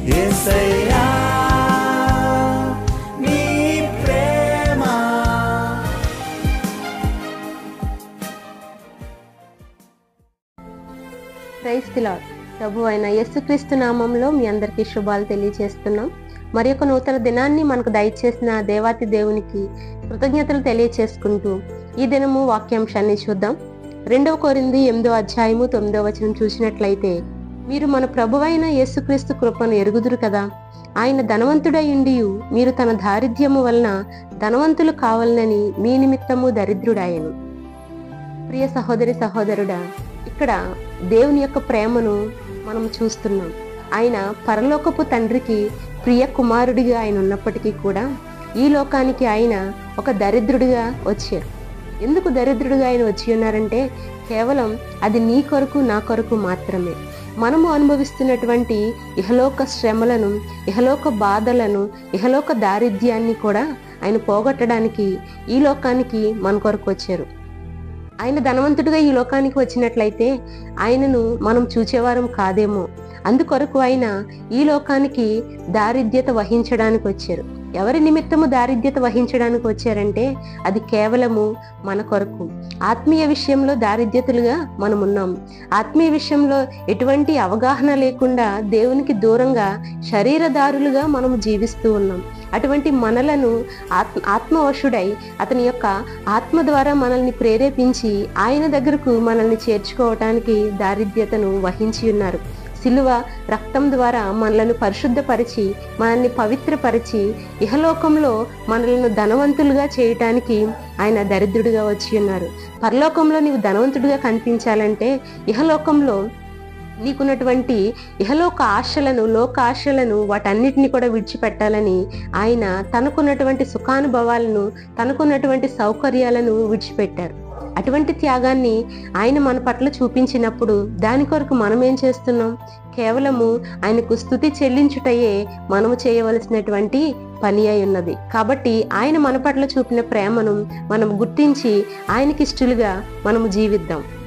యేసయ్యా నీ ప్రేమ క్రైస్తుల ప్రభు అయిన యేసుక్రీస్తు నామంలో మీ అందరికీ శుభాలు తెలియజేస్తున్నాం మరి ఒక నూతన దినాన్ని మనకు దయచేసిన దేవాతి దేవునికి కృతజ్ఞతలు తెలియచేసుకుంటూ ఈ దినము వాక్యాంశాన్ని చూద్దాం రెండవ కోరింది ఎనిమిదో అధ్యాయము తొమ్మిదో వచనం చూసినట్లయితే మీరు మన ప్రభువైన యేసుక్రీస్తు కృపను ఎరుగుదురు కదా ఆయన ధనవంతుడయుండియు మీరు తన దారిద్ర్యము వలన ధనవంతులు కావాలనని మీ నిమిత్తము దరిద్రుడాయను ప్రియ సహోదరి సహోదరుడా ఇక్కడ దేవుని యొక్క ప్రేమను మనం చూస్తున్నాం ఆయన పరలోకపు తండ్రికి ప్రియ కుమారుడిగా ఆయన ఉన్నప్పటికీ కూడా ఈ లోకానికి ఆయన ఒక దరిద్రుడిగా వచ్చారు ఎందుకు దరిద్రుడిగా ఆయన వచ్చి ఉన్నారంటే కేవలం అది నీ కొరకు నా కొరకు మాత్రమే మనము అనుభవిస్తున్నటువంటి ఇహలోక శ్రమలను ఇహలోక బాధలను ఇహలోక దారిద్ర్యాన్ని కూడా ఆయన పోగొట్టడానికి ఈ లోకానికి మన కొరకు వచ్చారు ఆయన ధనవంతుడిగా ఈ లోకానికి వచ్చినట్లయితే ఆయనను మనం చూచేవారం కాదేమో అందుకొరకు ఆయన ఈ లోకానికి దారిద్ర్యత వహించడానికి వచ్చారు ఎవరి నిమిత్తము దారిద్ర్యత వహించడానికి వచ్చారంటే అది కేవలము మన కొరకు ఆత్మీయ విషయంలో దారిద్ర్యతలుగా మనం ఉన్నాం ఆత్మీయ విషయంలో ఎటువంటి అవగాహన లేకుండా దేవునికి దూరంగా శరీరదారులుగా మనం జీవిస్తూ ఉన్నాం అటువంటి మనలను ఆత్మ ఆత్మవశుడై అతని యొక్క ఆత్మ ద్వారా మనల్ని ప్రేరేపించి ఆయన దగ్గరకు మనల్ని చేర్చుకోవటానికి దారిద్ర్యతను వహించి ఉన్నారు సిలువ రక్తం ద్వారా మనలను పరిశుద్ధపరిచి మనల్ని పవిత్రపరిచి ఇహలోకంలో మనలను ధనవంతులుగా చేయటానికి ఆయన దరిద్రుడిగా వచ్చి ఉన్నారు పరలోకంలో నీవు ధనవంతుడిగా కనిపించాలంటే ఇహలోకంలో నీకున్నటువంటి ఇహలోక ఆశలను లోక ఆశలను వాటన్నిటిని కూడా విడిచిపెట్టాలని ఆయన తనకున్నటువంటి సుఖానుభవాలను తనకున్నటువంటి సౌకర్యాలను విడిచిపెట్టారు అటువంటి త్యాగాన్ని ఆయన మన పట్ల చూపించినప్పుడు దాని కొరకు మనం ఏం చేస్తున్నాం కేవలము ఆయనకు స్థుతి చెల్లించుటయే మనము చేయవలసినటువంటి పని అయి ఉన్నది కాబట్టి ఆయన మన పట్ల చూపిన ప్రేమను మనం గుర్తించి ఆయనకి ఇష్టలుగా మనము జీవిద్దాం